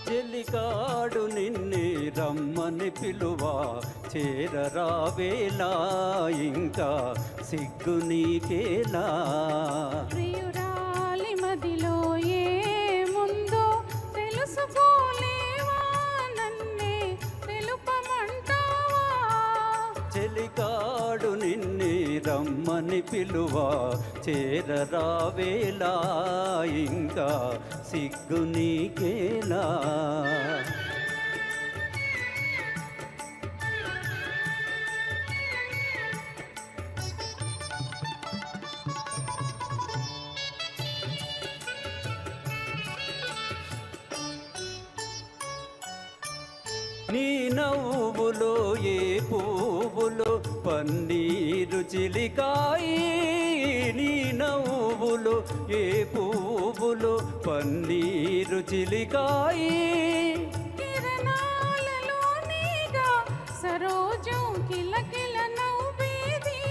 చెలికాడు నిన్నే రమ్మని పిలువా చేరరావేలా ఇంకా సిగ్గు నీకేలా ప్రియురాలి మదిలో ఏముందో తెలుసుకోలేవా నన్నే తెలుపమంటావా చెలికాడు నిన్నే రమ్మని పిలువా చేరరావేలా ఇంకా సిగ్గు నీకేలా నీ నవ్వులో ఏ పువ్వులో పన్నీరు చిలికాయి నీ నవ్వులో ఏ పువ్వులో పన్నీరు చిలికాయి కిరణాలలో నీగా సరోజం కిలకిల నవ్వేది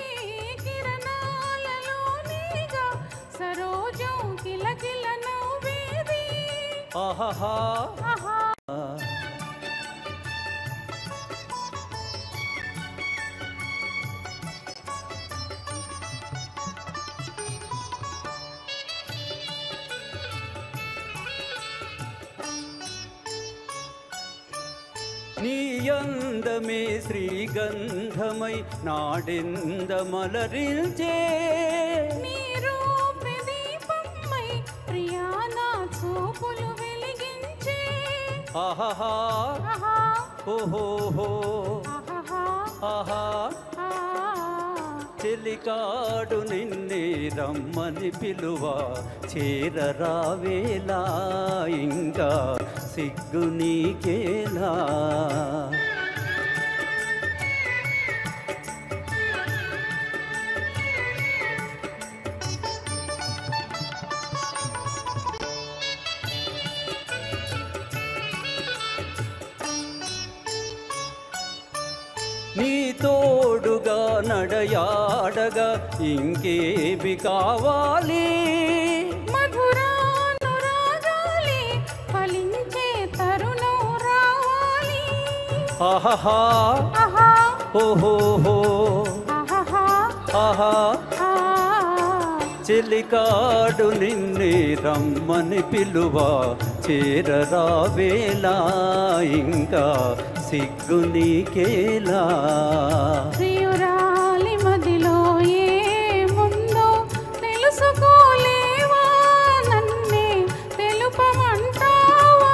కిరణాలలో నీగా సరోజం కిలకిల నవ్వేది ఆహా ఆహా నీ అందమే శ్రీగంధమై నాడెంద మలరించే నీ రూపే దీపమై ప్రియా నా చూపులు వెలిగించే ఆహా ఆహా ఓహోహో ఆహాహా ఆహా ఆ చెలికాడు నిన్నే రమ్మని పిలువా చేరరావేలా ఇంకా సిగ్గు నీకేలా నీ తోడుగా నడయాడగా ఇంకేమి కావాలి మధురానురాగాలి ఫలించే తరుణం రావాలి ఆహా ఆహా ఓహోహో ఆహాహా ఆహా ఆ చెలికాడు నిన్నే రమ్మని పిలువా చేరరావేలా ఇంకా సిగ్గు నీకేలా ప్రియురాలి మదిలో ఏముందో తెలుసుకోలేవా నన్నే తెలుపమంటావా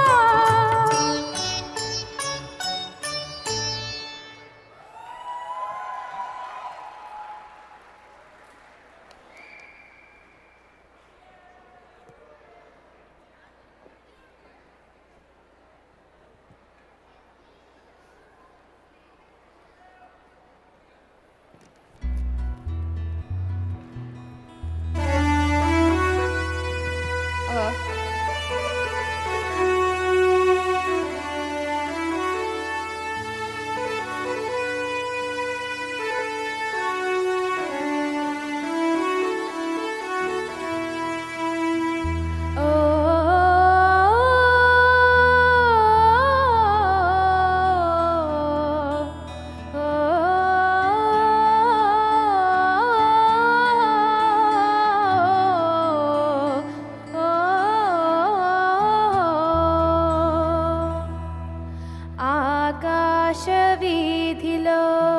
ఆకాశవీధిలో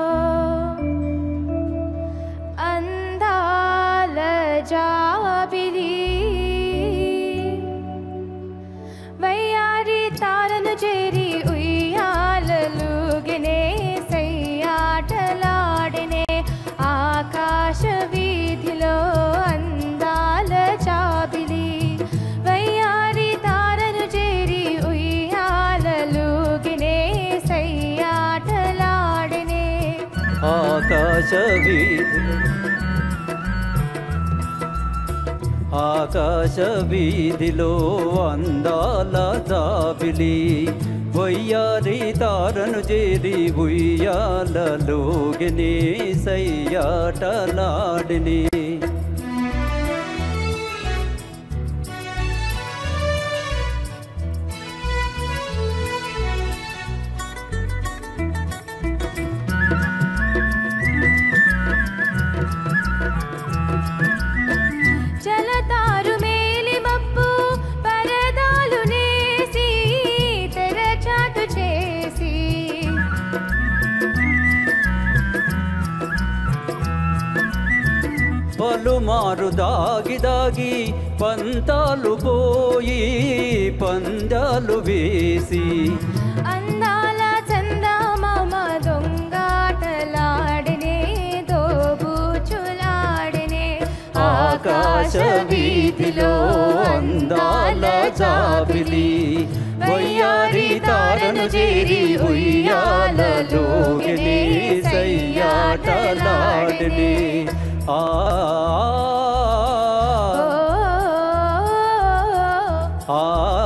అందాల జాబిలి వయ్యారి తారను చేరి ఉయ్యాలలుగినే సయ్యాటలాడినే ఆకాశ వీధిలో అందాల చాబిలి వయ్యారి తారను చేరి ఉయ్యాలలుగినే సయ్యాటలాడినే ఆకాశ వీధులు ఆకాశ వీధిలో అందాల దాబిలి వయ్యారి తారను చేరి ఉయ్యాలలోగినే సయ్యాటలాడిని పలుమారు దాగి దాగి పంతాలు పోయి పందాలు వేసి అందాల చందమామ దొంగాటలాడనే దోబూచులాడనే ఆకాశ వీధిలో అందాల జాబిలి వయ్యారి తారను చేరి ఉయ్యాలలోగిని సయ్యాటలాడిని ఆ ఆ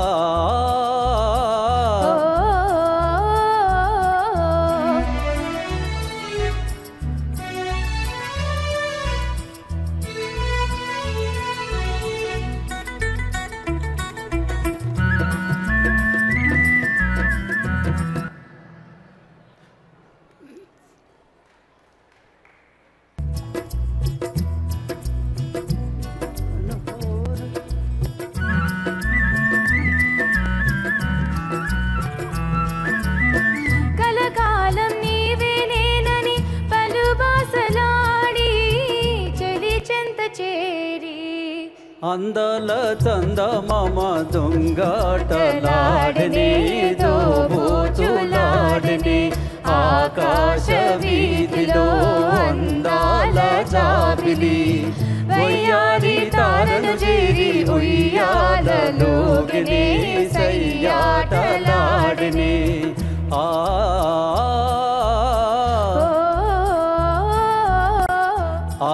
కలకాలం నీవే నేనని పలు బాసలాడి చెలి చెంత చేరి అందల చందమామ దొంగాటలాడని దోబోచులాడని ఆకాశ వీధిలో అందాల జాబిలి వయ్యారి తారను చేరి ఉయ్యాలలోగిని సయ్యాటలాడిని ఆ ఆ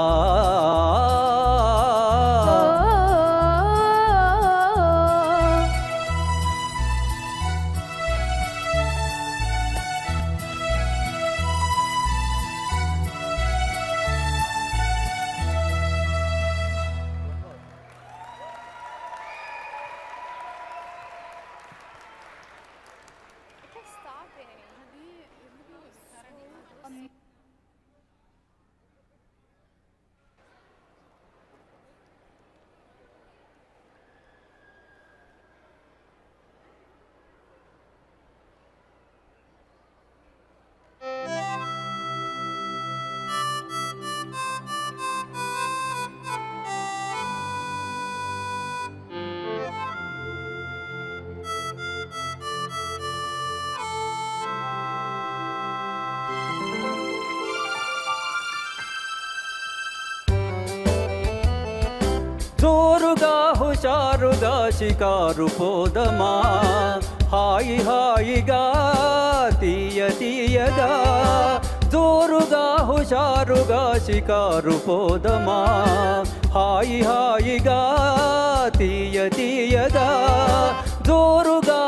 జోరుగా హుషారుగా షికారు పోదమా హాయి హాయిగా తీయ తీయగా జోరుగా హుషారుగా షికారు పోదమా హాయి హాయిగా తీయ తీయగా జోరుగా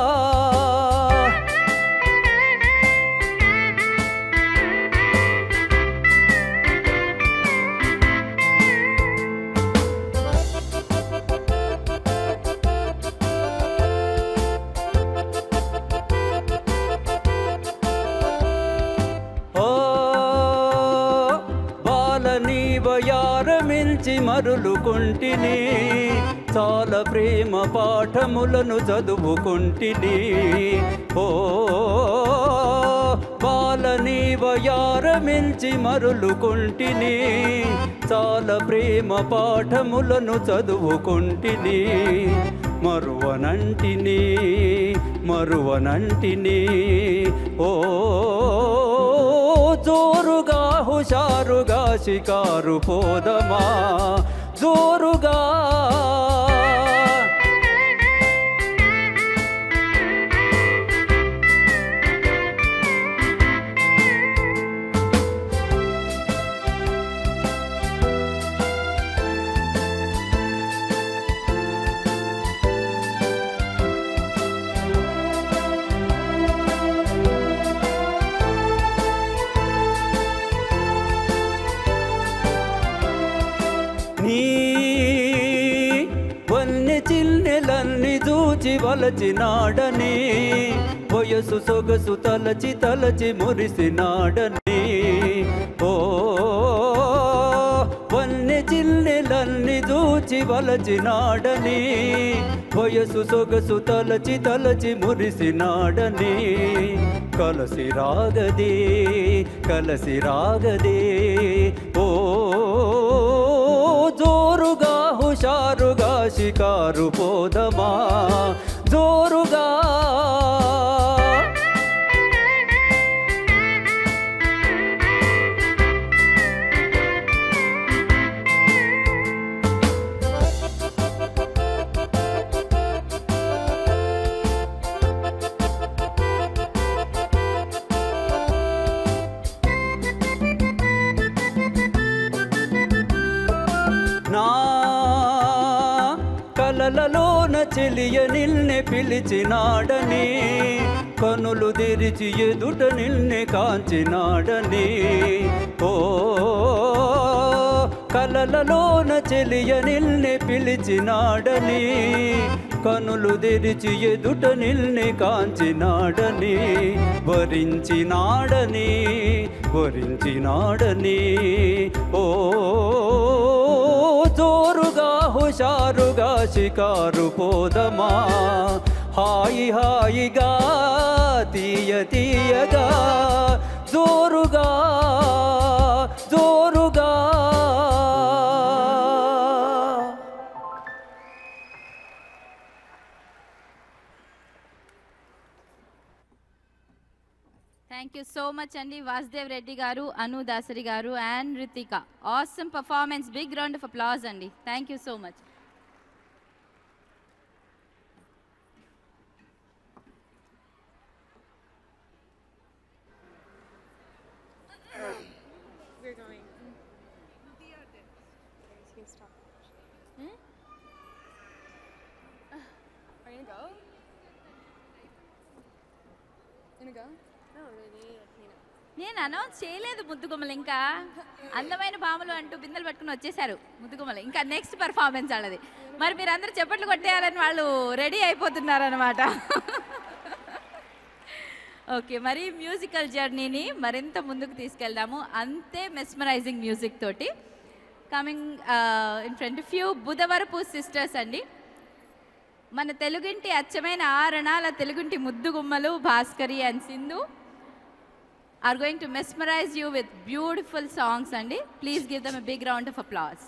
ఓ బాలని వయారమించి మరులుకుంటిని చాలా ప్రేమ పాఠములను చదువుకుంటిని ఓ బాలని వయారమించి మరులుకుంటిని చాలా ప్రేమ పాఠములను చదువుకుంటిని మరువనంటిని మరువనంటిని ఓ జోరుగా హుషారుగా షికారు పోదమా జోరుగా నీ వన్నె చిన్నెలన్ని దూచి వలచినాడని వయసు సొగసు తలచి తలచి మురిసినాడని ఓ వన్నె చిన్నెలన్ని దూచి వలచినాడని వయసు సొగసు తలచి తలచి మురిసినాడని కలసి రాగదే కలసి రాగదే ఓ జోరుగా హుషారుగా షికారు పోదమా జోరుగా నా కలలలోన చెలియ నిల్నె పిలిచినాడని కనులు తెరిచి ఎదుట నిల్నె కాంచినాడని ఓ కలలలోన చెలియ నిల్నె పిలిచినాడని కనులు తెరిచి ఎదుట నిల్నె కాంచినాడని వరించినాడని వరించినాడని ఓ జోరుగా హుషారుగా షికారు పోదమా హాయి హాయిగా తీయ తీయగా జోరుగా జోరుగా థ్యాంక్ యూ సో మచ్ అండి వాసుదేవ్ రెడ్డి గారు Anu Dasari garu and Ritika awesome performance big round of applause అండి thank you so much We're going. You can stop. Are you gonna go? Gonna go? No, really, you know. నేను అనౌన్స్ చేయలేదు ముద్దుగుమ్మలు ఇంకా అందమైన భామలు అంటూ బిందెలు పట్టుకుని వచ్చేసారు ముద్దుగుమ్మలు ఇంకా నెక్స్ట్ పర్ఫార్మెన్స్ వాళ్ళది మరి మీరు అందరూ చెప్పట్లు కొట్టేయాలని వాళ్ళు రెడీ అయిపోతున్నారనమాట ఓకే మరి మ్యూజికల్ జర్నీని మరింత ముందుకు తీసుకెళ్దాము అంతే మెస్మరైజింగ్ మ్యూజిక్ తోటి coming in front few Budhavarapu sisters అండి మన తెలుగింటి అచ్చమైన ఆరణాల తెలుగుంటి ముద్దుగుమ్మలు Bhaskari and Sindhu are going to mesmerize you with beautiful songs, Andy. Please give them a big round of applause.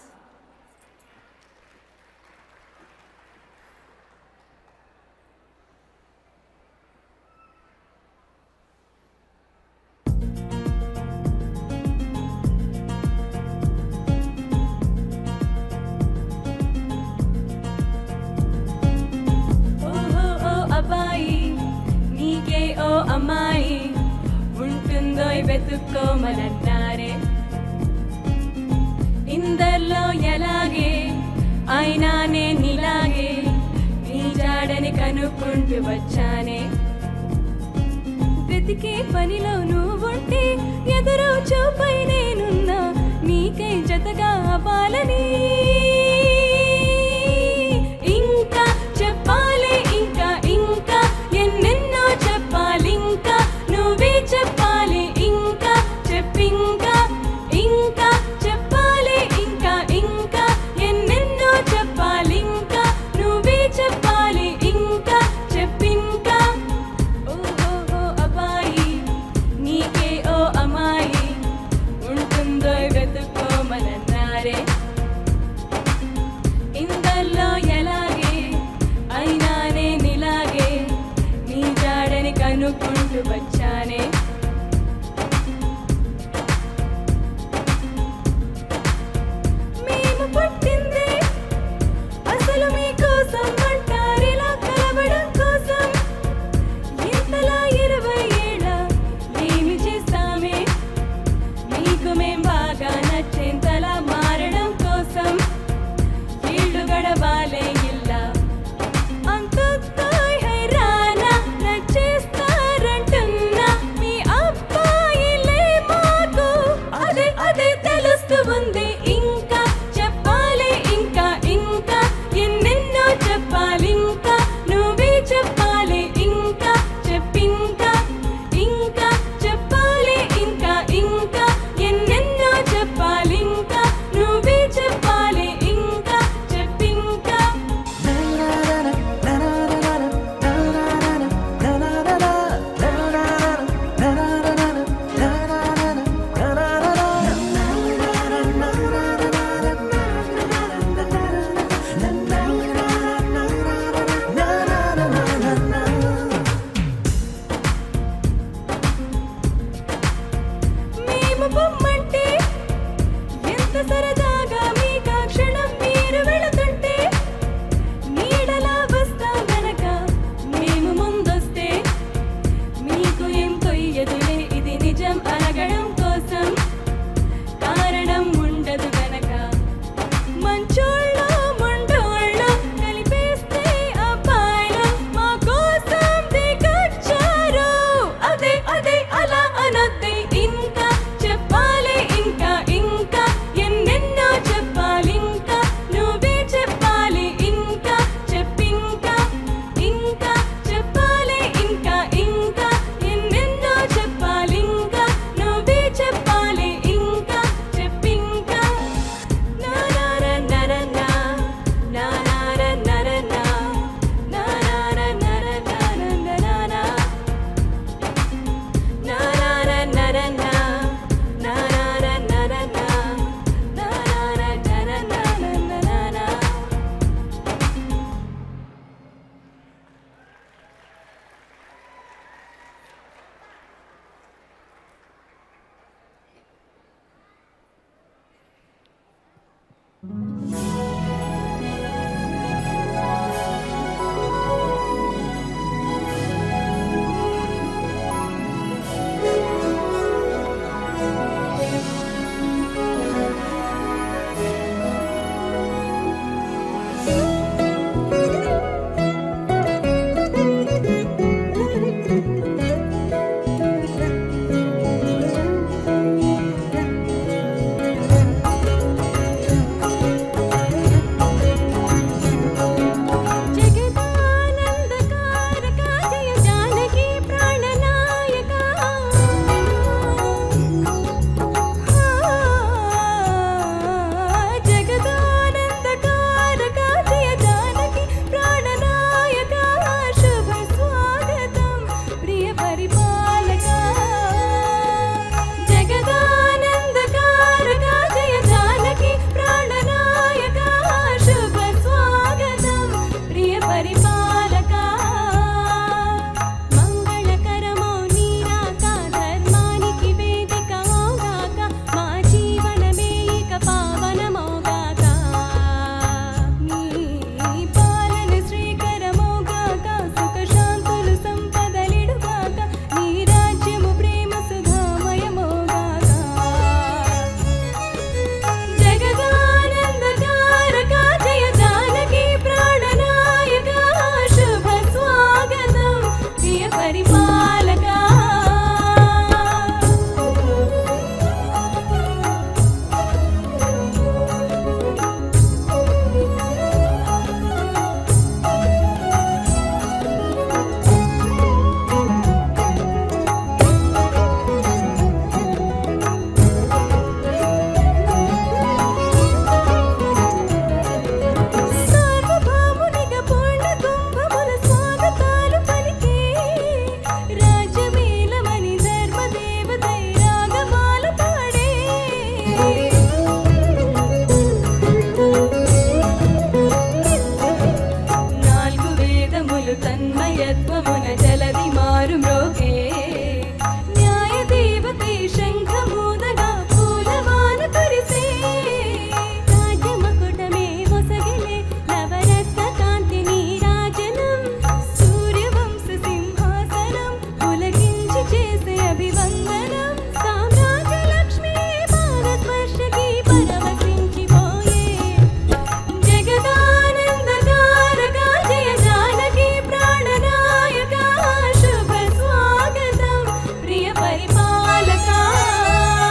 ఓహో ఓ అబ్బాయి నీకే ఓ అమ్మాయి ఉంటుందో వెతుక్కోమనన్నారే ఇందర్లో ఎలాగే అయినా నేనిలాగే నీ జాడని కనుక్కుంటూ వచ్చానే వెతికే పనిలో నువ్వుంటే ఎదురు చూపై నేనున్నా నీకై జతగా అవ్వాలని ఇంకా చెప్పాలి ఇంకా ఇంకా ఎన్నెన్నో చెప్పాలి ఇంకా నువ్వే చెప్పాలి ఇంకా చెప్పింకా ఇంకా చెప్పాలి ఇంకా ఇంకా ఎన్నెన్నో చెప్పాలి ఇంకా నువ్వే చెప్పాలి ఇంకా చెప్పింకా ఓహో అబ్బాయి నీకే ఓ అమ్మాయి ఉంటుందో వెతుక్కోమనన్నారే ఇందల్లో ఎలాగే అయినా నేనిలాగే నీ జాడని కనుక్కుంటూ వచ్చానే మేము పుట్టిందే అసలు మీకోసం అంటారిలా కలవడం కోసం ఇంతలా ఇరవై ఏళ్ళ ఏమి చేస్తామే మీకు మేం బాగా నచ్చేంతలా మారడం కోసం ఇల్లు గడవాలే ఇల్లా అంతొత్తాయ్ హైరానా నచ్చేస్తారంటున్నా మీ జగదానందకారక జయ జానకి ప్రాణనాయక జగదానందకారక జయ జానకి ప్రాణనాయక శుభ స్వాగతం ప్రియ పరిపాలక జగదానందకారక జయ జానకి ప్రాణనాయక శుభ స్వాగతం ప్రియ పరిపాలక మంగళకరమో నీరాక ధర్మానికి వేదిక మోగాక మా జీవనమే ఇక పావనమోగాక నీ పాలన శ్రీకరమోగాక సుఖ శాంతులు సంపదలిడుగాక నీ రాజ్యము ప్రేమ సుధామయమోగాక జగదానందకారక జయ జానకి ప్రాణనాయక శుభ స్వాగతం ప్రియ పరిపాలక సార్వభౌమునిగా పూర్ణ కుంభముల స్వాగతాలు పలికే రాజ్యమేలమని ధర్మదేవతై రాగమాల పాడే నాలుగు వేదములు తన్మయత్వమున జలది మారు మ్రోగే న్యాయ దేవతే శంఖమూదగా పూలవాన కురిసే రాజమకుటమే మొసగిలే నవరత్న కాంతి నీరాజనం సూర్యవంశ సింహాసనం పులకించి చేసే అభివందనం సామ్రాజ్య లక్ష్మీ పాదస్పర్శకి పరవశించిపోయే జగదానందకారక జయ జానకి ప్రాణనాయక శుభ స్వాగతం ప్రియ పరిపాలక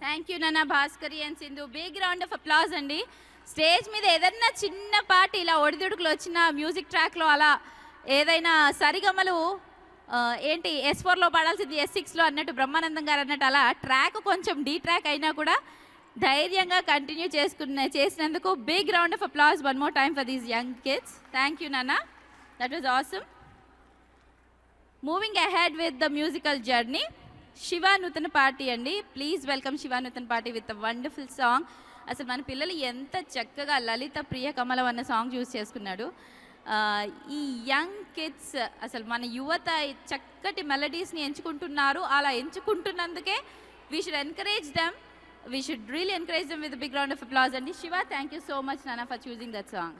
థ్యాంక్ యూ నాన్న Bhaskari and Sindhu big round of applause అండి స్టేజ్ మీద ఏదైనా చిన్న పాట ఇలా ఒడిదుడుకులు వచ్చిన మ్యూజిక్ ట్రాక్లో అలా ఏదైనా సరిగమలు ఆ, ఏంటి ఎస్ ఫోర్లో పాడాల్సింది ఎస్ సిక్స్లో అన్నట్టు బ్రహ్మానందం గారు అన్నట్టు అలా ట్రాక్ కొంచెం డీ ట్రాక్ అయినా కూడా ధైర్యంగా కంటిన్యూ చేసుకున్న చేసినందుకు big round of applause one more time for these young kids thank you నాన్న that was awesome moving ahead with the musical journey Shiva నూతన పార్టీ అండి ప్లీజ్ వెల్కమ్ శివ నూతన పార్టీ విత్ వండర్ఫుల్ సాంగ్ అసలు మన పిల్లలు ఎంత చక్కగా లలిత ప్రియ కమలం అన్న సాంగ్ చూస్ చేసుకున్నాడు ఆ, ఈ యంగ్ కిడ్స్ అసలు మన యువత ఈ చక్కటి మెలడీస్ని ఎంచుకుంటున్నారు అలా ఎంచుకుంటున్నందుకే we should encourage them we should really encourage them with big round of applause అండి Shiva thank you so much నానా for choosing that song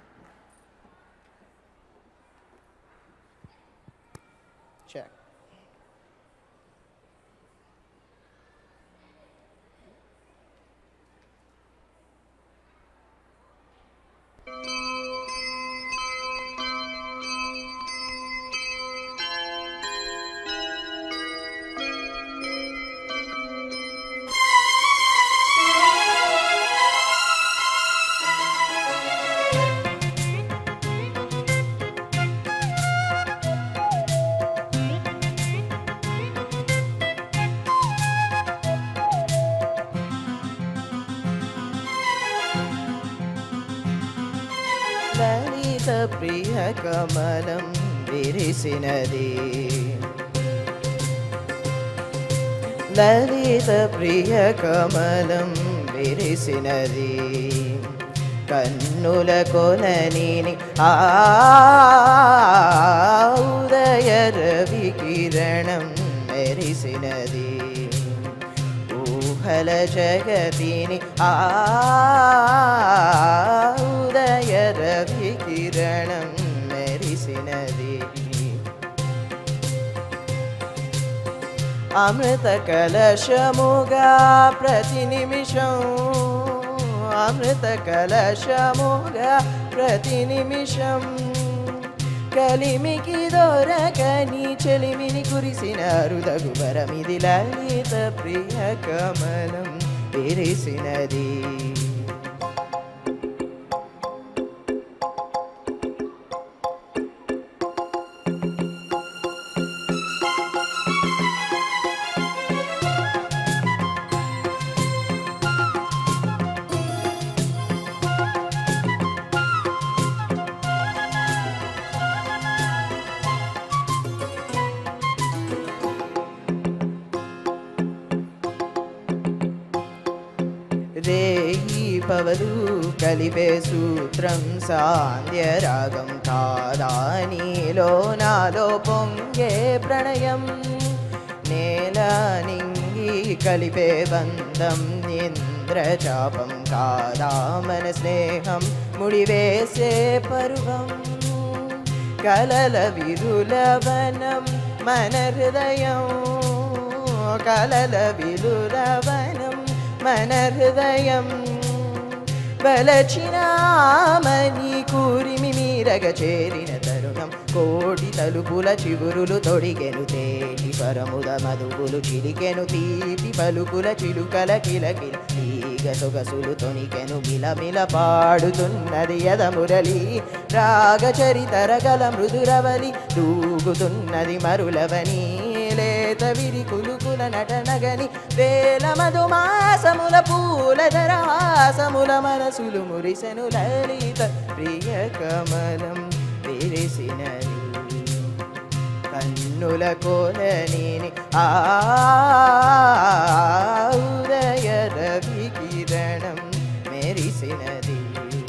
Check. లలిత ప్రియ కమలం విరిసినది లలిత ప్రియ కమలం విరిసినది కన్నుల కొనని ఆ ఉదయ రవి కిరణం మెరిసినది ఊహల జగతిని ఆ ఉదయ రవి కిరణం మెరిసినది అమృత కలశముగా ప్రతి నిమిషం అమృత కలశముగా ప్రతి నిమిషం కలిమికి దొరకని చెలిమిని కురిసిన రుదగు వరమిది లలిత ప్రియ కమలం విరిసినది రేయి పవలు కలిపే సూత్రం సాంధ్య రాగం కాదా నీలో నాలో పొంగే ప్రణయం నేల నింగి కలిపే బంధం ఇంద్రచాపం కాదా మన స్నేహం ముడివేసే పరువం కలల విరులవనం మన హృదయం కలల విలురవనం మన హృదయం బలచినామని కూరిమి మీరగ చేరిన తరుణం కోటి తలుపుల చిగురులు తొడిగెను తేటి పరముద మధువులు చిలికెను తీపి పలుకుల చిలుకల కిలకిల తీగ సొగసులు తొనికెను మిలమిల పాడుతున్నది యద మురళి రాగ చరితరగల మృదురవలి దూగుతున్నది మరులవని లేత విరి కులుకుల నటనగని వేల మధుమాసముల పూల ధరాసముల మనసులు మురిసెను లలిత ప్రియ కమలం విరిసినది కన్నుల కోలని ఆ ఉదయ రవి కిరణం మెరిసినది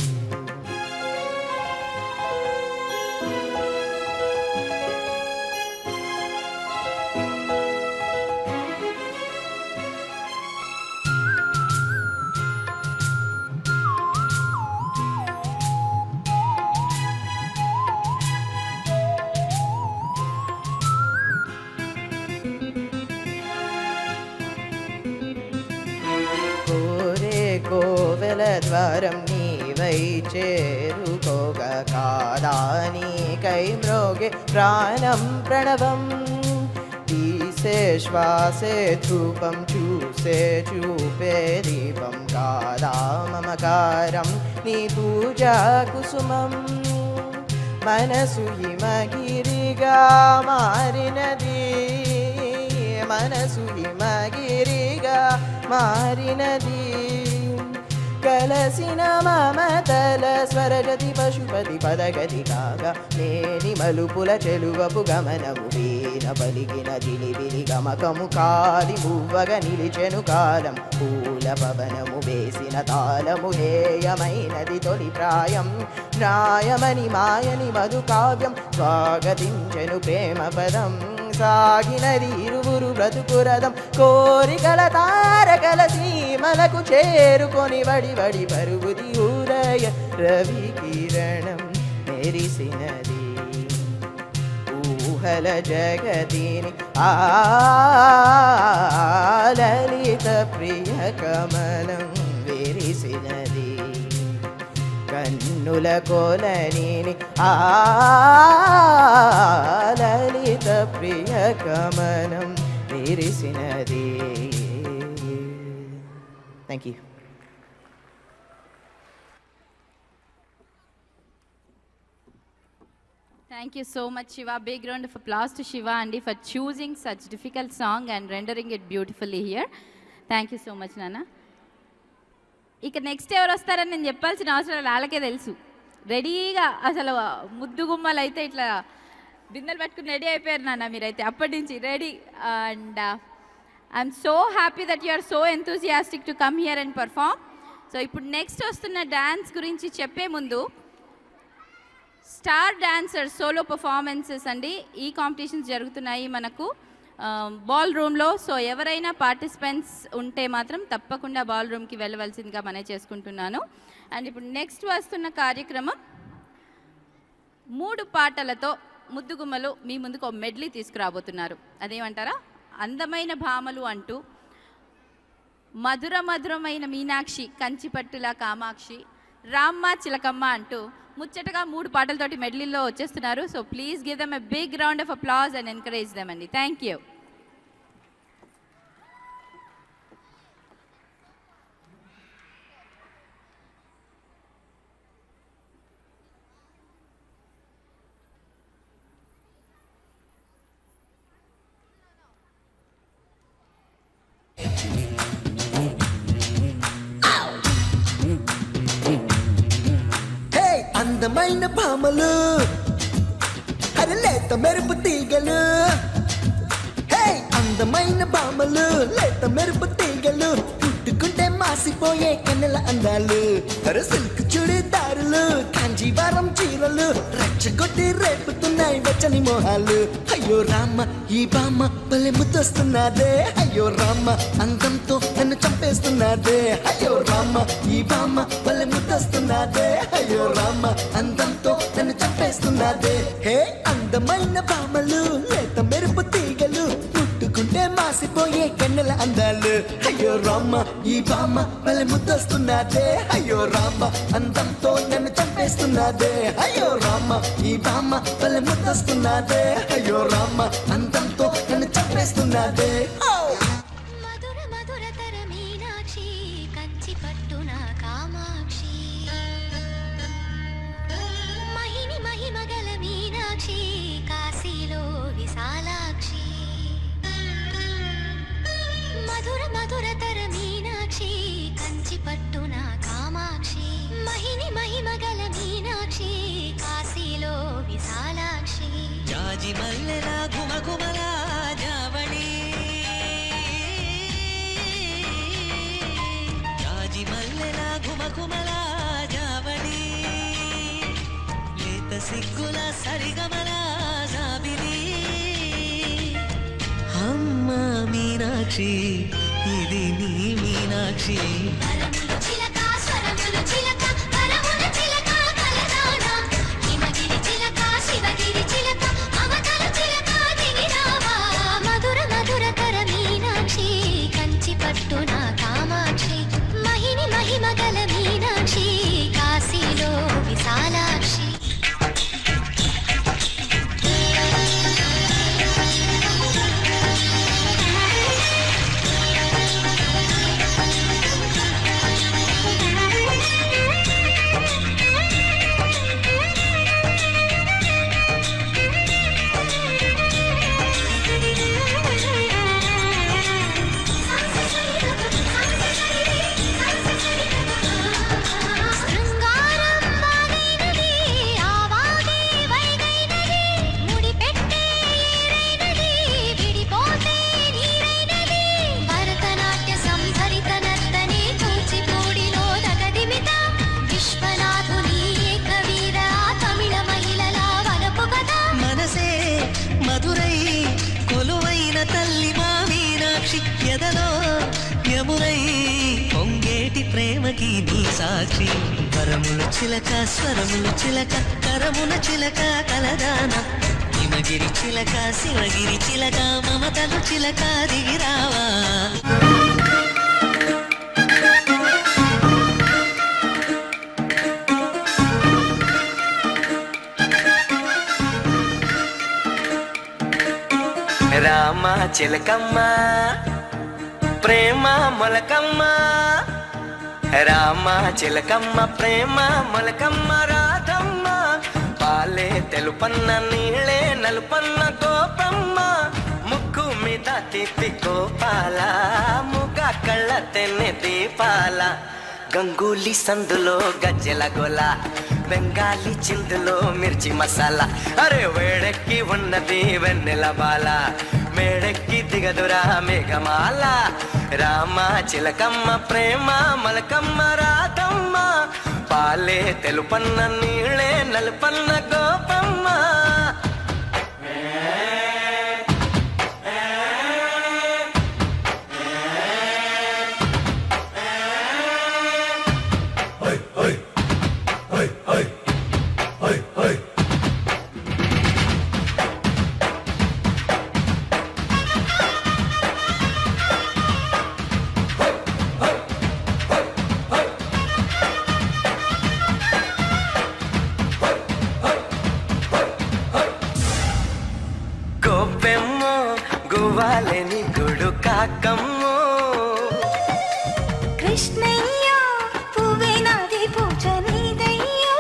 కోరే కోవెల ద్వారం నీవై చేరుకోగ కాదా నీకై మ్రోగే ప్రాణం ప్రణవం తీసి శ్వాసే శ్వాసే ధూపం చూసే చూపే దీపం కాదా మమకారం నీ పూజా కుసుమం మనసు హిమగిరిగా మారినది మనసు హిమగిరిగా మారినది కలసిన మమతల స్వరజతి పశుపతి పదగతి కాగా నేని మలుపుల చెలువపు గమనము వీణ పలికిన దిలిబిలి గమకము కాలి మువ్వగ నిలిచెను కాలం పూల పవనము వేసిన తాళము హేయమైనది తొలి ప్రాయం న్యాయమని మాయని మధు కావ్యం స్వాగతించెను ప్రేమ పదం సాగినది ఇరువురు బ్రతుకురదం కోరికల తారకల సీమలకు చేరుకొని వడి వడి పరుగుది ఊరయ రవి కిరణం మెరిసినది ఊహల జగతిని ఆ లలిత ప్రియ కమలం విరిసినది కన్నుల కొలనిని ఆ లలిత ప్రియ కమనం విరిసినది thank you Thank you so much, Shiva. Big round of applause to Shiva Andy for choosing such difficult song and rendering it beautifully here. Thank you so much, Nana. ఇక నెక్స్ట్ ఎవరు వస్తారని నేను చెప్పాల్సిన అవసరం లేదు, వాళ్ళకే తెలుసు రెడీగా అసలు ముద్దు గుమ్మలు అయితే ఇట్లా బిందెలు పట్టుకుని రెడీ అయిపోయారు నాన్న మీరైతే అప్పటి నుంచి ready and I'm so happy that you are so enthusiastic to come here and perform so ఇప్పుడు నెక్స్ట్ వస్తున్న డ్యాన్స్ గురించి చెప్పే ముందు స్టార్ డాన్సర్ సోలో పర్ఫార్మెన్సెస్ అండి ఈ కాంపిటీషన్స్ జరుగుతున్నాయి మనకు బాల్ రూమ్లో సో ఎవరైనా పార్టిసిపెంట్స్ ఉంటే మాత్రం తప్పకుండా బాల్ రూమ్కి వెళ్ళవలసిందిగా మనం చేసుకుంటున్నాను అండ్ ఇప్పుడు నెక్స్ట్ వస్తున్న కార్యక్రమం మూడు పాటలతో ముద్దుగుమ్మలు మీ ముందుకు ఒక మెడ్లీ తీసుకురాబోతున్నారు అదేమంటారా అందమైన భామలు అంటూ మధుర మధురమైన మీనాక్షి కంచిపట్టుల కామాక్షి రామ్మ చిలకమ్మ అంటూ ముచ్చటగా మూడు పాటలతోటి మెడ్లీలో వచ్చేస్తున్నారు so please give them a big round of applause and encourage them అండి థ్యాంక్ యూ హే అందమైన భామలు అరే లేత మెరుపు తీగలు హే అందమైన భామలు లేత మెరుపు తీగలు పుట్టుకుంటే మాసిపోయే కన్నెల అందాలు అరే సిల్క్ చుడిదారులు కాంజీవరం చీరలు రచ్చగొట్టి రేపుతున్నాయి వెచ్చని మోహాలు అయ్యో రామ ఈ బామ్మ భలే ముద్దొస్తున్నదే అయ్యో రామ అందంతో నన్ను చంపేస్తున్నదే అయ్యో రామ ఈ బామ్మ భలే ముద్దొస్తున్నదే అయ్యో రామ అందంతో నన్ను చంపేస్తున్నదే హే అందమైన బామ్మలు లేత మెరుపు తీగలు పుట్టుకుంటే మాసిపోయే కన్నెల అందాలు అయ్యో రామ ఈ బామ్మ భలే ముద్దొస్తున్నదే అయ్యో రామ అందంతో నన్ను చంపేస్తున్నదే అయ్యో రామ ఈ బామ్మ భలే ముద్దొస్తున్నదే అయ్యో రామ అందంతో నన్ను చంపేస్తున్నదే ఓ! మధుర మధురతర మీనాక్షి కంచి పట్టున కామాక్షి మహిని మహిమగల మీనాక్షి కాశీలో విశాలాక్షి మధుర మధురతర మీనాక్షి కంచి పట్టున కామాక్షి మహిని మహిమగల మీనాక్షి కాశీలో విశాలాక్షి జాజి మల్లెల గుమగుమల జావళి జాజి మల్లెల గుమగుమల జావళి లేత సిగ్గుల సరిగమల జాబిలి అమ్మ మీనాక్షి ఇది నీ మీనాక్షి వరములు చిలక స్వరములు చిలక వరముల చిలక కలదాన హిమగిరి చిలక శివగిరి చిలక మమతల చిలక దిగిరావా మధుర మధుర తర మీనాక్షి కంచి పట్టున కామాక్షి మహిని మహిమగల మీనాక్షి కాశీలో విశాలాక్షి ఆ ఎదలో యమునై పొంగేటి ప్రేమకి నీ సాక్షి కరములు చిలక స్వరములు చిలక కరమున చిలక కలదాన హిమగిరి చిలక శివగిరి చిలక మమతలు చిలక దిగిరావా రామ చిలకమ్మ ప్రేమ మొలకమ్మ రామ చిలకమ్మ ప్రేమ మొలకమ్మ రాధమ్మ పాలే తెలుపన్న నీళ్ళే నలుపన్న గోపమ్మ ముక్కు మీద తిప్పి కోపాల ముగ కళ్ళ తెన్నె దీపాల గంగూలీ సందులో గజ్జెల గోల బెంగాలీ చిందులో మిర్చి మసాలా అరే వేడెక్కి ఉన్నది వెన్నెల బాల మేడెక్కి దిగదురా మేఘమాల రామ చిలకమ్మ ప్రేమ మలకమ్మ రాధమ్మ పాలే తెలుపన్న నీళ్ళే నలుపన్న గోపమ్మ గోపెమ్మో గువ్వాలేని గుడు కాకమ్మో కృష్ణయ్య పువ్వే నాది పూజ నీదయ్యో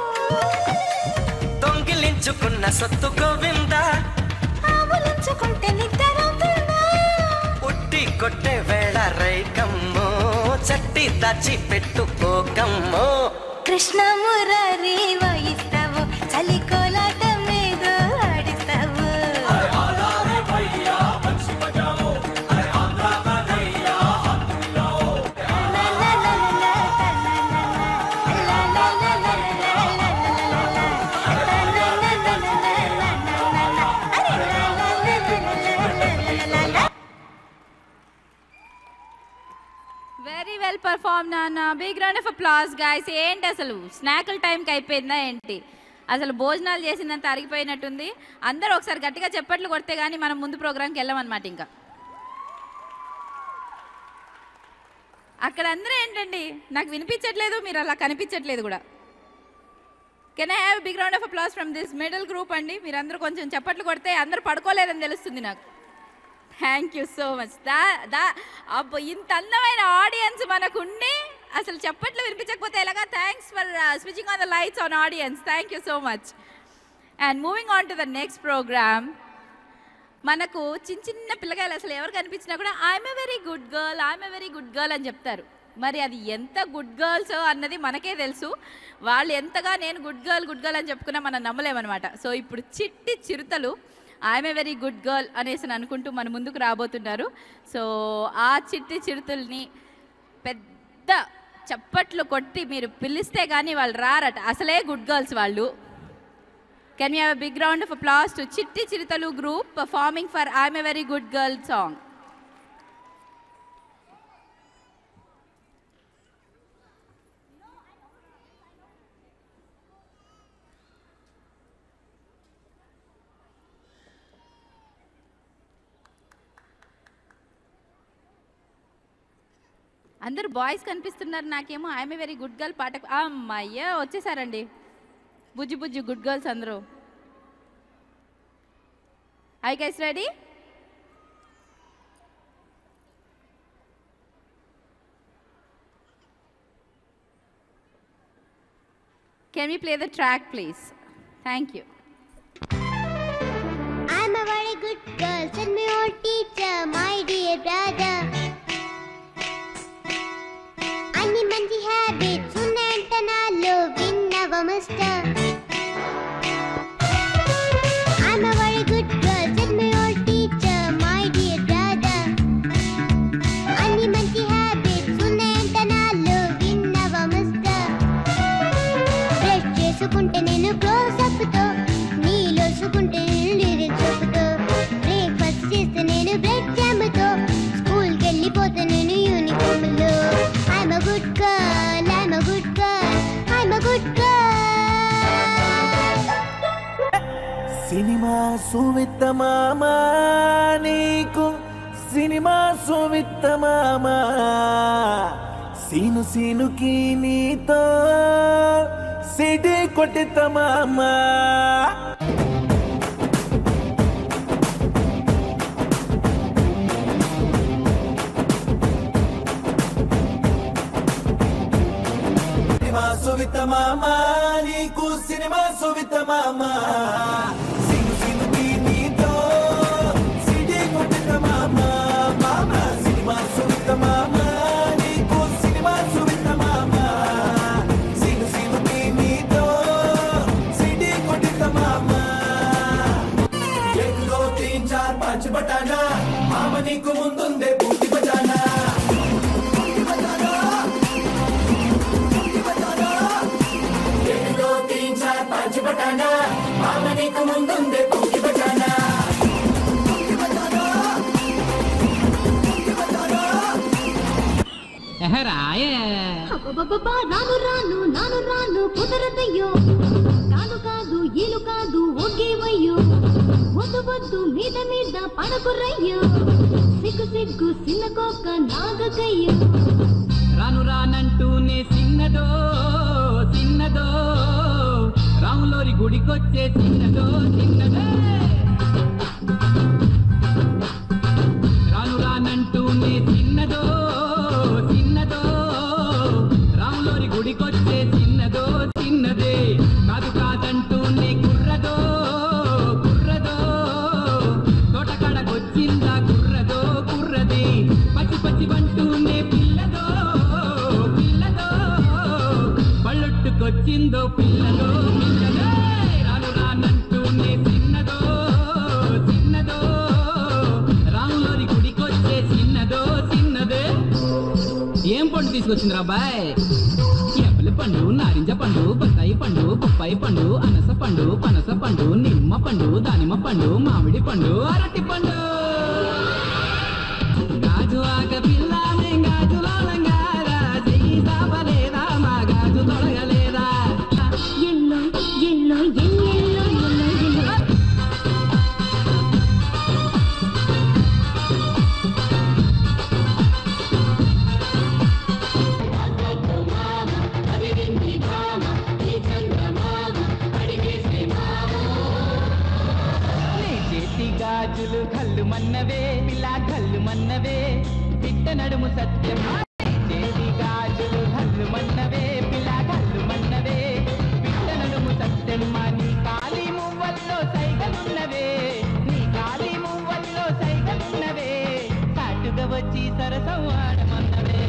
దొంగిలించుకున్న సొత్తు గోవింద ఆవులించుకుంటే నిద్రవుతుందా ఉట్టి కొట్టే వేళ రైకమ్మో చట్టి దాచి పెట్టుకోకమ్మో కృష్ణ మురారి వాయిస్తావు చలి కోలాటం ఏదో ఆడిస్తావు వెరీ వెల్ పర్ఫామ్ నాన్న big round of applause guys ఏంటి అసలు స్నాక్ల టైంకి అయిపోయిందా ఏంటి అసలు భోజనాలు చేసిందంత అరిగిపోయినట్టుంది అందరూ ఒకసారి గట్టిగా చెప్పట్లు కొడితే కానీ మనం ముందు ప్రోగ్రామ్కి వెళ్ళామన్నమాట ఇంకా అక్కడ అందరూ ఏంటండి నాకు వినిపించట్లేదు మీరు అలా కనిపించట్లేదు కూడా can I have big round of applause from this middle group అండి మీరందరూ కొంచెం చప్పట్లు కొడితే అందరూ పడుకోలేదని తెలుస్తుంది నాకు థ్యాంక్ యూ సో మచ్ దా దా అబ్బో ఇంత అందమైన ఆడియన్స్ మనకు ఉండి అసలు చెప్పట్లు వినిపించకపోతే ఎలాగా thanks for switching on the lights on audience thank you so much and moving on to the next program మనకు చిన్న చిన్న పిల్లకాయలు అసలు ఎవరు కనిపించినా కూడా I'm a very good girl I'm a very good girl అని చెప్తారు మరి అది ఎంత గుడ్ గర్ల్స్ అన్నది మనకే తెలుసు వాళ్ళు ఎంతగా నేను గుడ్ గర్ల్ గుడ్ గర్ల్ అని చెప్పుకున్నా మనం నమ్మలేమన్నమాట సో ఇప్పుడు చిట్టి చిరుతలు I'm a very good girl అనేసి అని అనుకుంటూ మన ముందుకు రాబోతున్నారు సో ఆ చిట్టి చిరుతల్ని పెద్ద చప్పట్లు కొట్టి మీరు పిలిస్తే కానీ వాళ్ళు రారట అసలే గుడ్ గర్ల్స్ వాళ్ళు can you have a big round of applause to Chitti Chirutalu group performing for I'm a very good girl song అందరు బాయ్స్ కనిపిస్తున్నారు నాకేమో I'm a very good girl పాట అమ్మయ్య వచ్చేసారండి బుజ్జి బుజ్జి గుడ్ గర్ల్స్ అందరూ hi guys ready can we play the track please thank you I'm a very good girl, said my old teacher, my dear brother. అన్ని మంచి హ్యాబిట్స్ ఉన్నాయంట నాలో విన్నవ mister I'm a very good girl, said my old teacher, my dear brother. అన్ని మంచి habits ఉన్నాయంట నాలో విన్నవ మిస్టర్ బ్రష్ చేసుకుంటే నేను క్లోజ్ అప్ తో సినిమా సువిత్త మామ నీకు సినిమా సువిత్త మామ సీను సీనుకి నీతో సిటీ కొట్టిత మామ సినిమా సువిత మామ నీకు సినిమా సువిత మామ సీను సీనుకి నీతో సిటీ కొట్టిత మామ మామ సినిమా సువిత మామ నీకు సినిమా సువిత మామ సీను సీనుకి నీతో సిటీ కొట్టిత మామ एक दो तीन चार पाँच बटाना मामा నీకు ముందుందే పూర్తి బజానా పూర్తి బజానా పూర్తి బజానా एक दो तीन चार पाँच बटाना मामा నీకు ముందుందే పూర్తి బజానా పూర్తి బజానా పూర్తి బజానా అబ్బబ్బబ్బా, రాను రాను నాను రాను కుదరదయ్యో కాదు కాదు ఈలు కాదు ఒగ్గేవయ్యో వద్దు వద్దు మీద మీద పడకురయ్యో సిగ్గు సిగ్గు సిన్న కోక నాగకయ్యో రాను రానంటూనే చిన్నదో చిన్నదో రాములోరి గుడికొచ్చే చిన్నదో చిన్నదో రాను రానంటూనే చిన్నదో చిన్నదో రాములోరి గుడికొచ్చే చిన్నదో చిన్నదే కాదు కాదంటూనే కుర్రదో కుర్రదో తోటకాడకొచ్చిందా కుర్రదో కుర్రది పచ్చి పచ్చి బంటూనే పిల్లదో పిల్లదో పళ్ళొట్టుకొచ్చిందో పిల్లదో పిల్లదో రాను రానంటూనే చిన్నదో చిన్నదో రాములోరి గుడికొచ్చే చిన్నదో చిన్నదే ఏం పండు తీసుకొచ్చిందిరా బాయ్ ఎప్పలి పండు నారింజ పండు బత్తాయి పండు బొప్పాయి పండు అనస పండు పనస పండు నిమ్మ పండు దానిమ్మ పండు మామిడి పండు అరటి పండు గాజు ఆక పిల్ల మేం గాజులో లంగారా చెయ్యి సాపలేదా మా గాజు తొడగలేదా ఎల్లో ఎల్లో ఎల్లో ఎల్లో ఎల్లో నీ చేతి గాజులు కళ్ళు మన్నవే పిల్ల కళ్ళు మన్నవే పిట్ట నడుము సత్యం నీ చేతి గాజులు కళ్ళు మన్నవే పిల్ల కళ్ళు మన్నవే పిట్ట నడుము సత్యమ్మ నీ కాలి మువ్వల్లో సైగలున్నవే నీ కాలి మువ్వల్లో సైగలున్నవే సాటుగా వచ్చి సరసం ఆడమన్నవే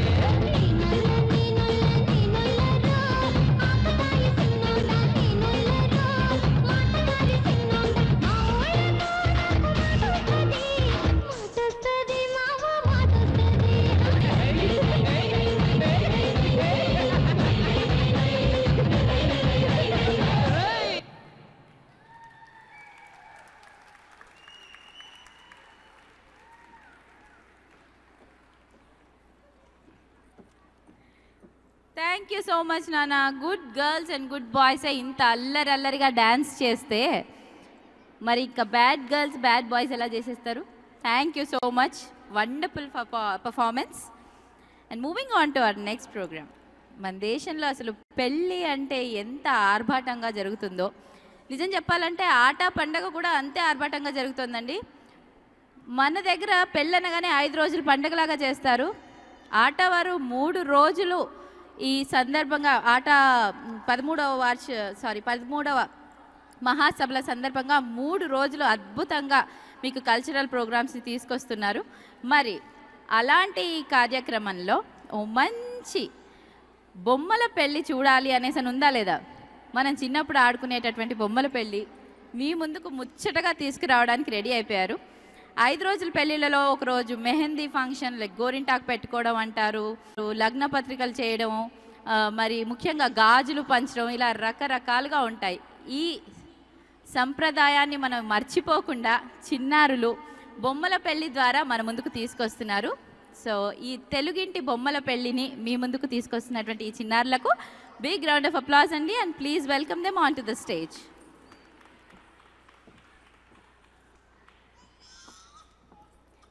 థ్యాంక్ యూ సో మచ్ నాన్న good girls and good boys ఇంత అల్లరి అల్లరిగా డ్యాన్స్ చేస్తే మరి ఇంకా బ్యాడ్ గర్ల్స్ బ్యాడ్ బాయ్స్ ఎలా చేసేస్తారు thank you so much wonderful performance and moving on to our next program మన దేశంలో అసలు పెళ్ళి అంటే ఎంత ఆర్భాటంగా జరుగుతుందో నిజం చెప్పాలంటే ఆట పండగ కూడా అంతే ఆర్భాటంగా జరుగుతుందండి మన దగ్గర పెళ్ళనగానే ఐదు రోజులు పండగలాగా చేస్తారు ఆట వారు మూడు రోజులు ఈ సందర్భంగా ఆట మ్, పదమూడవ వార్ష సారీ పదమూడవ మహాసభల సందర్భంగా మూడు రోజులు అద్భుతంగా మీకు కల్చరల్ ప్రోగ్రామ్స్ని తీసుకొస్తున్నారు మరి అలాంటి ఈ కార్యక్రమంలో ఓ మంచి బొమ్మల పెళ్ళి చూడాలి అనేసి అని ఉందా లేదా మనం చిన్నప్పుడు ఆడుకునేటటువంటి బొమ్మల పెళ్ళి మీ ముందుకు ముచ్చటగా తీసుకురావడానికి రెడీ అయిపోయారు ఐదు రోజుల పెళ్ళిళ్ళలో ఒకరోజు మెహందీ ఫంక్షన్ లైక్ గోరింటాకు పెట్టుకోవడం అంటారు లగ్న పత్రికలు చేయడం ఆ, మరి ముఖ్యంగా గాజులు పంచడం ఇలా రకరకాలుగా ఉంటాయి ఈ సంప్రదాయాన్ని మనం మర్చిపోకుండా చిన్నారులు బొమ్మల పెళ్లి ద్వారా మన ముందుకు తీసుకొస్తున్నారు సో ఈ తెలుగింటి బొమ్మల పెళ్లిని మీ ముందుకు తీసుకొస్తున్నటువంటి ఈ చిన్నారులకు బిగ్ రౌండ్ ఆఫ్ అప్లాజ్ అండి and please welcome them on to the stage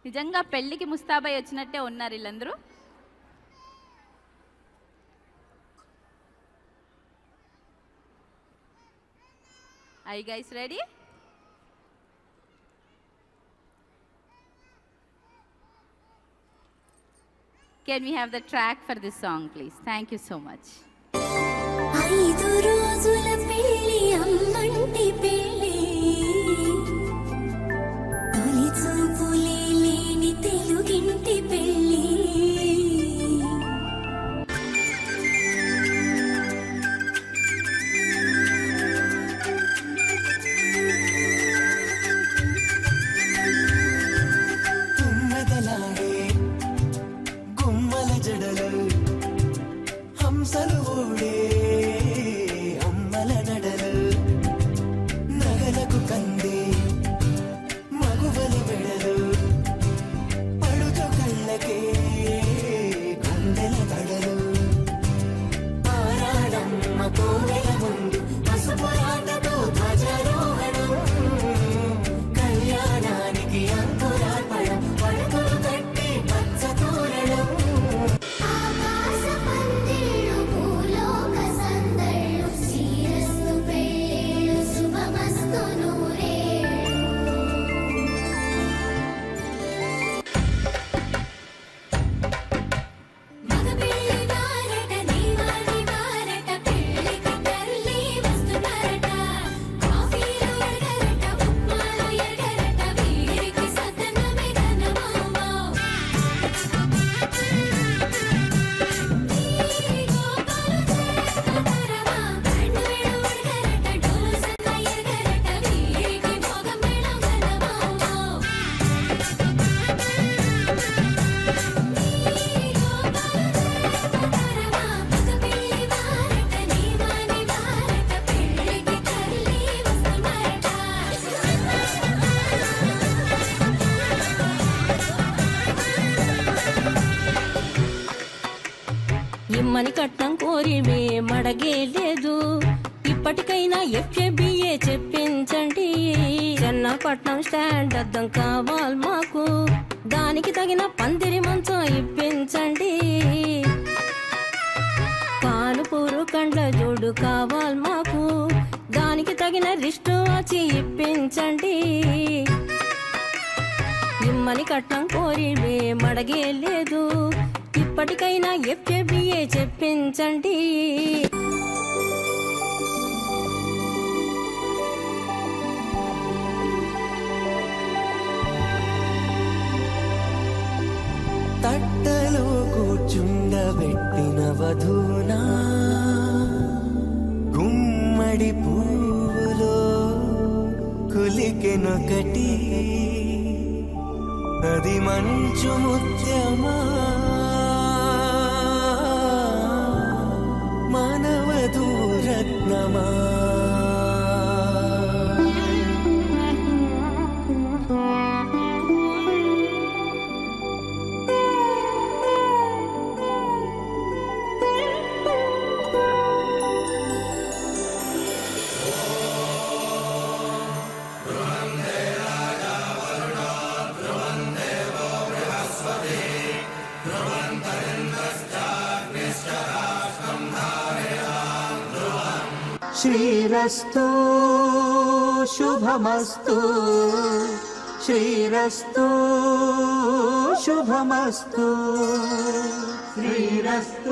నిజంగా పెళ్ళికి ముస్తాబై వచ్చినట్టే ఉన్నారు వీళ్ళందరూ hi guys ready can we have the track for this song please thank you so much ఐదు రోజుల పెళ్లి అమ్మంటి పెళ్లి తొలి చూపులే లేని తెలుగింటి పెళ్లి తుమ్మెదలాడే గుమ్మల జడలు హంసలు ఊడే అమ్మల నడలు నగలకు కంది మగువల మెడలు పడుచు కళ్ళకే గుండెల తడలు ఆరాడమ్మ కోవెల ముందు పసుపు రాతతో ధ్వజారోహణం కళ్యాణానికి అంకురార్పణం పడకలు కట్టి పచ్చ తోరణం ఆకాశ పందిళ్ళు భూలోక సందళ్ళు శ్రీరస్తు పెళ్ళిళ్ళు శుభమస్తు నూరేళ్ళు మగ పెళ్ళి వారట నీవారి వారట పెళ్ళికి తరలి వస్తున్నారట కాఫీలు ఎరగరట ఉప్మాలు ఎరగరట వీరికి సతనమే ఘనమామ ఇమ్మని కట్నం కోరి మడగే లేదు ఇప్పటికైనా ఎఫ్ఏబిఏ చెప్పించండి చెన్నపట్నం స్టాండ్ అద్దం కావాలి మాకు దానికి తగిన పందిరి మంచం ఇప్పించండి కానుపూరు కండ్ల జోడు కావాలి మాకు దానికి తగిన రిస్ట్ వచ్చి ఇప్పించండి ఇమ్మని కట్నం కోరి మడగే లేదు ఇప్పటికైనా ఎఫ్ఏబిఏ చెప్పించండి తట్టలో కూర్చుండబెట్టిన వధూనా గుమ్మడి పువ్వులో కులికెనొకటి అది మంచు ముత్యమా మానవదూరత్నమా శ్రీరస్తు శుభమస్తు శ్రీరస్తు శుభమస్తు శ్రీరస్తు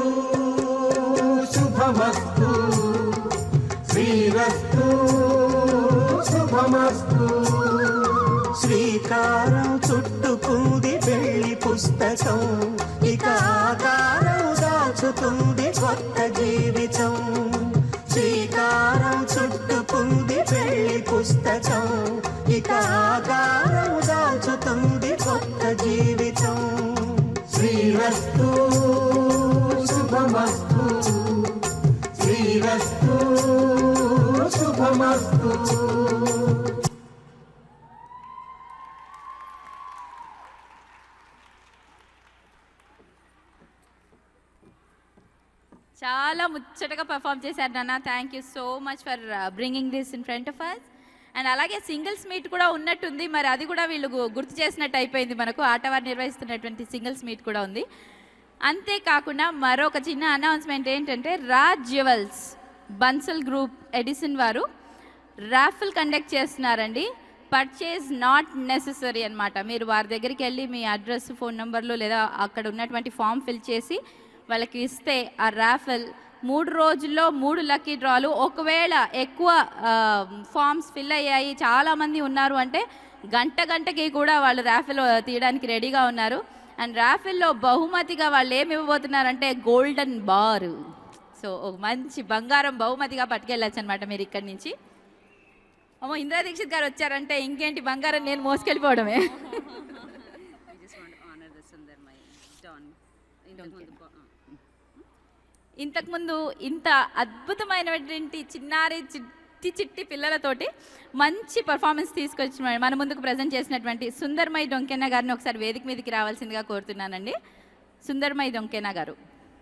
శుభమస్తు శ్రీరస్తు శుభమస్తు శ్రీకారం చుట్టుకుంది వెళ్ళి పుస్తకం ఇక ఆకారం దాచుతుంది కొత్త జీవితం శ్రీకారం చుట్టుకుంది వెళ్ళి పుస్తకం ఇక ఆకారం దాచుతుంది కొత్త జీవితం శ్రీరస్తు శుభమస్తు శ్రీరస్తు శుభమస్తు చాలా ముచ్చటగా పర్ఫామ్ చేశారు నాన్న thank you so much for bringing this in front of us and అలాగే సింగిల్స్ మీట్ కూడా ఉన్నట్టుంది మరి అది కూడా వీళ్ళు గు- గుర్తు చేసినట్టు అయిపోయింది మనకు ఆటవారు నిర్వహిస్తున్నటువంటి సింగిల్స్ మీట్ కూడా ఉంది అంతేకాకుండా మరొక చిన్న అనౌన్స్మెంట్ ఏంటంటే Raj jewels Bansal group Edison వారు రాఫిల్ కండక్ట్ చేస్తున్నారండి పర్చేజ్ నాట్ నెససరీ అన్నమాట మీరు వారి దగ్గరికి వెళ్ళి మీ అడ్రస్ ఫోన్ నెంబర్లు లేదా అక్కడ ఉన్నటువంటి ఫామ్ ఫిల్ చేసి వాళ్ళకి ఇస్తే ఆ రాఫిల్ మూడు రోజుల్లో మూడు లక్కీ డ్రాలు ఒకవేళ ఎక్కువ ఫామ్స్ ఫిల్ అయ్యాయి చాలామంది ఉన్నారు అంటే గంట గంటకి కూడా వాళ్ళు ర్యాఫిల్ తీయడానికి రెడీగా ఉన్నారు అండ్ ర్యాఫిల్లో బహుమతిగా వాళ్ళు ఏమి ఇవ్వబోతున్నారంటే గోల్డెన్ బార్ సో ఒక మంచి బంగారం బహుమతిగా పట్టుకెళ్ళచ్చు అనమాట మీరు ఇక్కడి నుంచి అమ్మో ఇందిరా దీక్షిత్ గారు వచ్చారంటే ఇంకేంటి బంగారం నేను మోసుకెళ్ళిపోవడమే ఇంతకుముందు ఇంత అద్భుతమైనటువంటి చిన్నారి చిట్టి చిట్టి పిల్లలతోటి మంచి పర్ఫార్మెన్స్ తీసుకొచ్చి మన ముందుకు ప్రజెంట్ చేసినటువంటి సుందర్మయి డొంకెన్న గారిని ఒకసారి వేదిక మీదకి రావాల్సిందిగా కోరుతున్నానండి సుందర్మయి డొంకెన్న గారు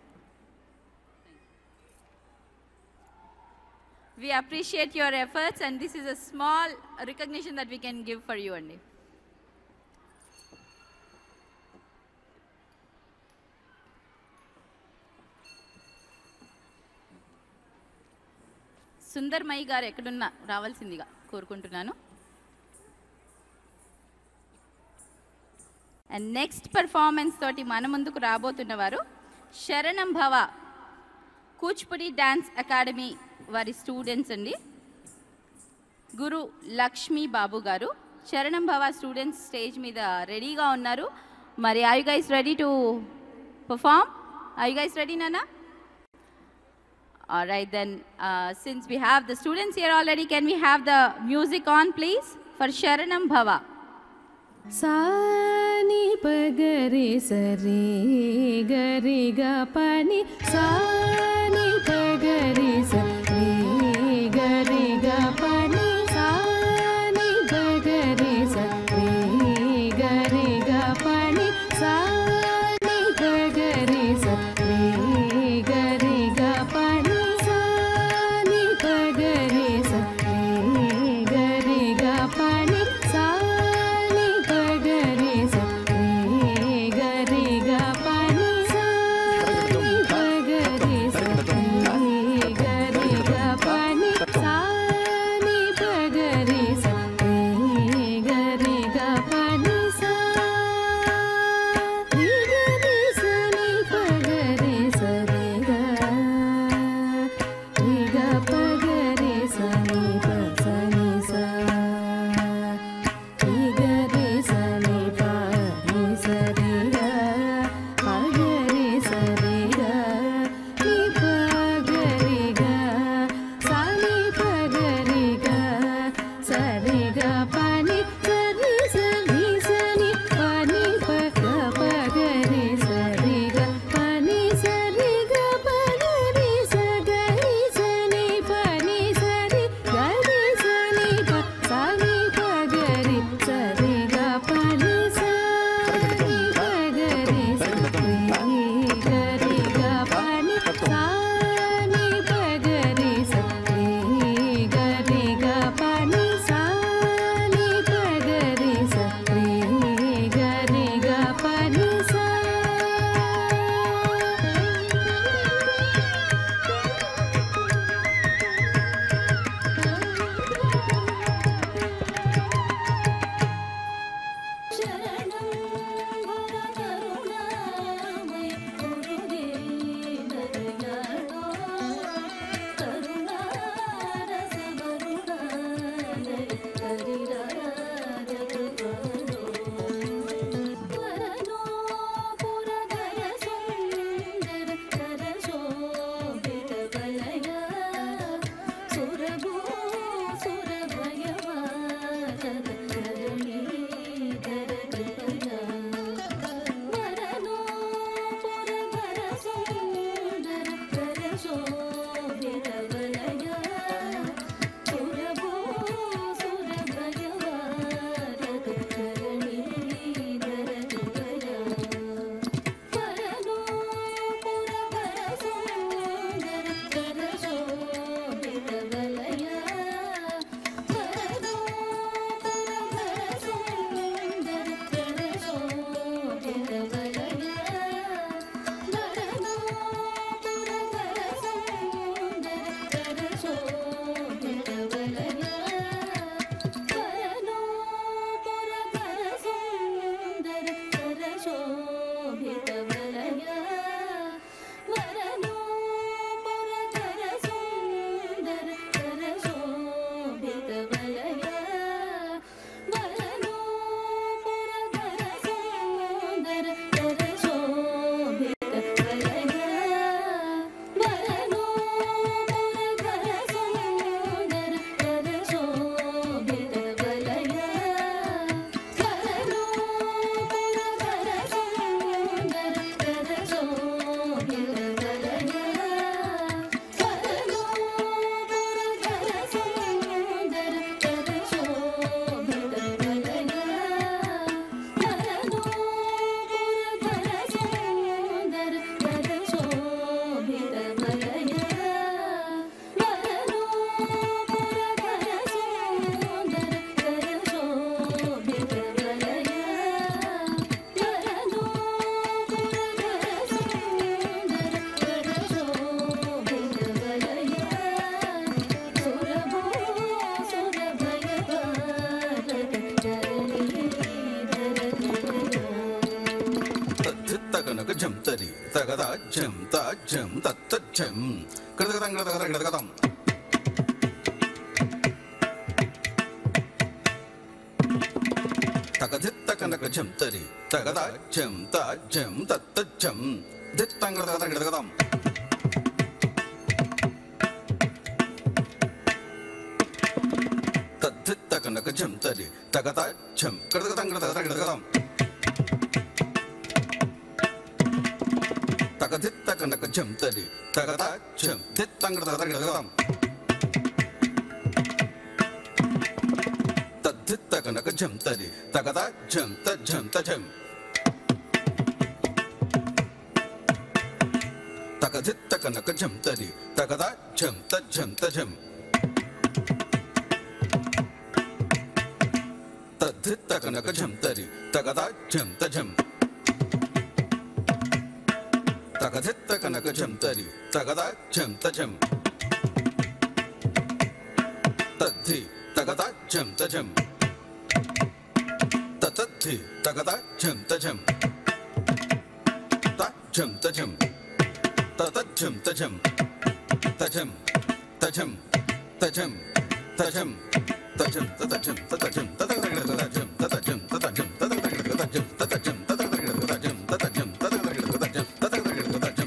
we appreciate your efforts and this is a small recognition that we can give for you అండి సుందర్మయి గారు ఎక్కడున్నా రావాల్సిందిగా కోరుకుంటున్నాను అండ్ నెక్స్ట్ పర్ఫార్మెన్స్ తోటి మన ముందుకు రాబోతున్నవారు శరణం భవ కూచిపూడి డ్యాన్స్ అకాడమీ వారి స్టూడెంట్స్ అండి గురు లక్ష్మీ బాబు గారు శరణం భవ స్టూడెంట్స్ స్టేజ్ మీద రెడీగా ఉన్నారు మరి hi guys ready to perform hi guys ready నానా All right, then, uh, since we have the students here already, can we have the music on, please, for Sharanam Bhava? సాని పగరి సరి గరి గ పని సాని పగరి సరి గరి గ పని సాని పగరి సరి గరి గ పని సాని పగరి సరి గరి గ పని సాని పగరి సరి గరి గ పని సాని పగరి సరి గరి గ పని సాని పగరి కనక జం తరి తగద జం త జం తత్త జం కృతగతం కృతగత కృతగతం తగదిత్త కనక జం తరి తగద జం త జం తత్త జం దిత్తం కృతగత కృతగతం తద్దిత్త కనక జం తరి తగద జం కృతగతం కృతగత కృతగతం తగదిత్త కనక జం తరి తగద జం దిత్తం కృతగత కృతగతం తద్దిత్త కనక జం తరి తగద జం త జం త జం తగదిత్త కనక జం తరి తగద జం త జం త జం తద్దిత్త కనక జం తరి తగద జం త జం తగదిత్త కనక జం తరి తగద జం త జం తద్ధి తగద జం త జం తతద్ధి తగద జం త జం త జం త జం తతజ్జం తజం తజం తజం తజం తజం తజం తతజం తతజం తతజం తతజం తతజం తతజం తతజం తతజం తతజం తతజం తతజం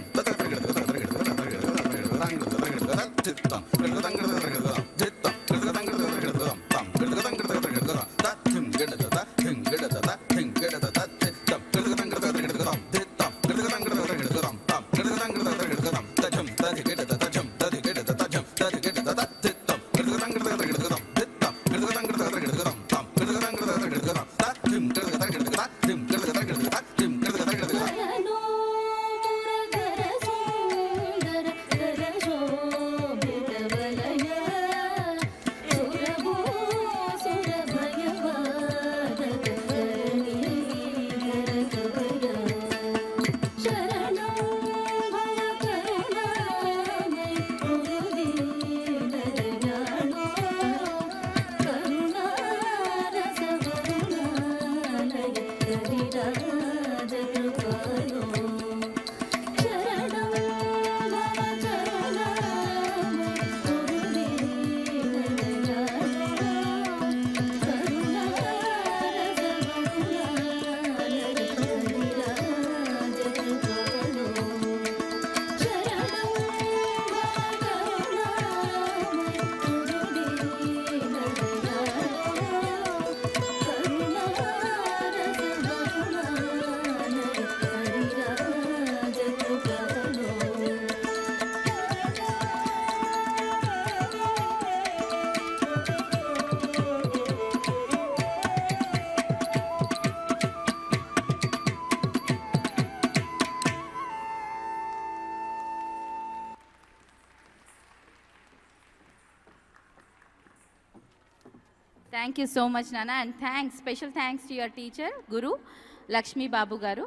థ్యాంక్ యూ సో మచ్ నాన్న and thanks special thanks to your teacher Guru Lakshmi Babu garu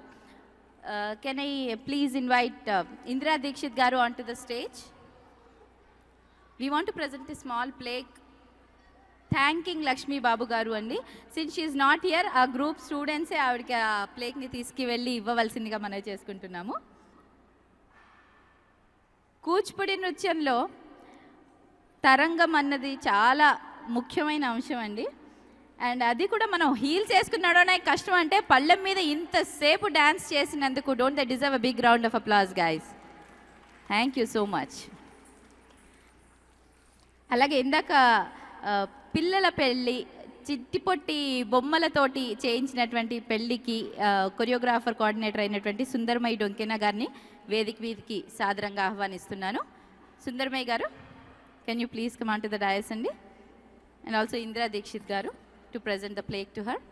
can I please invite Indira Dikshit garu on to the stage we want to present a small plaque thanking Lakshmi Babu garu అండి సిన్స్ షీఈ్ నాట్ హియర్ ఆ group స్టూడెంట్సే ఆవిడకి ఆ ప్లేక్ని తీసుకువెళ్ళి ఇవ్వవలసిందిగా మనం చేసుకుంటున్నాము కూచిపూడి నృత్యంలో తరంగం అన్నది చాలా ముఖ్యమైన అంశం అండి అండ్ అది కూడా మనం హీల్స్ వేసుకున్నాడోనే కష్టం అంటే పళ్ళెం మీద ఇంతసేపు డ్యాన్స్ చేసినందుకు don't they deserve a big round of applause guys thank you so much అలాగే ఇందాక ఆ, పిల్లల పెళ్ళి చిట్టి పొట్టి బొమ్మలతోటి చేయించినటువంటి పెళ్ళికి కొరియోగ్రాఫర్ కోఆర్డినేటర్ అయినటువంటి సుందరమయ్య డొంకెన గారిని వేదిక వీధికి సాదరంగా ఆహ్వానిస్తున్నాను Sundaramayya garu can you please come on to the dais అండి and also Indira Dikshit garu to present the plaque to her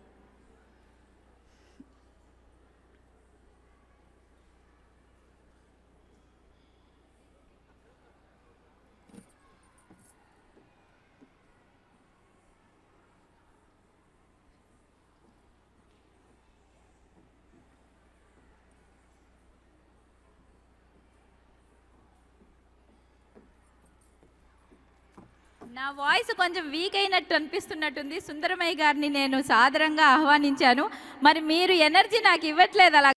నా వాయిస్ కొంచెం వీక్ అయినట్టు అనిపిస్తున్నట్టుంది సుందరమయ్య గారిని నేను సాదరంగా ఆహ్వానించాను మరి మీరు ఎనర్జీ నాకు ఇవ్వట్లేదు అలా